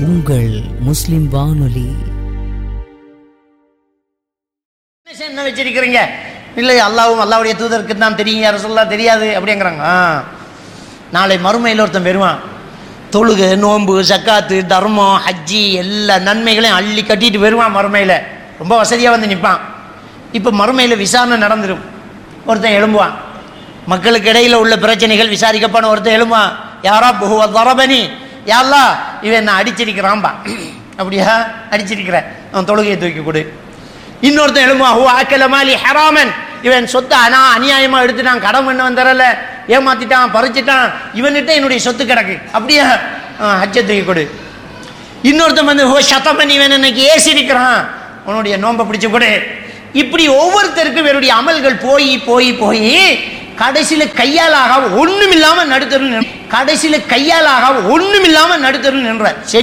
உங்கள் முஸ்லிம் வானொலி என்ன வச்சிருக்கிறீங்க இல்லை அல்லாவும் அல்லாவுடைய தூதருக்கு தான் தெரியும் யாரும் சொல்ல தெரியாது அப்படிங்கிறாங்க ஆ நாளை மறுமையில் ஒருத்தன் வருவான் தொழுகை நோன்பு சக்காத்து தர்மம் ஹஜ்ஜி எல்லா நன்மைகளையும் அள்ளி கட்டிட்டு வருவான் மறுமையில் ரொம்ப வசதியாக வந்து நிற்பான் இப்போ மறுமையில் விசாரணை நடந்துடும் ஒருத்தன் எழும்புவான் மக்களுக்கு இடையில் உள்ள பிரச்சனைகள் விசாரிக்கப்பட ஒருத்தன் எழும்புவான் யாரா புகுவ தரபனி யாரா இவன் என்ன அடிச்சிருக்கிறான்பா அப்படியா அடிச்சிருக்கிறேன் அவன் தொழுகையை தூக்கி கொடு இன்னொருத்தன் எழுமா ஹூ ஆக்கல மாலி ஹராமன் இவன் சொத்தை அனா அநியாயமா எடுத்துட்டான் கடன் பண்ணவன் தரல ஏமாத்திட்டான் பறிச்சிட்டான் இவன்கிட்ட என்னுடைய சொத்து கிடக்கு அப்படியா ஹச்ச தூக்கி கொடு இன்னொருத்தன் வந்து ஹோ சத்தமன் இவன் இன்னைக்கு ஏசி இருக்கிறான் உன்னுடைய நோன்பை பிடிச்சு கொடு இப்படி ஒவ்வொருத்தருக்கும் இவருடைய அமல்கள் போய் போய் போய் கடைசியில கையாலாக ஒண்ணுமில்லாம நடுத்தரும் கடைசியில கையாலாக ஒண்ணுமில்லாம நடுத்தரும் நின்ற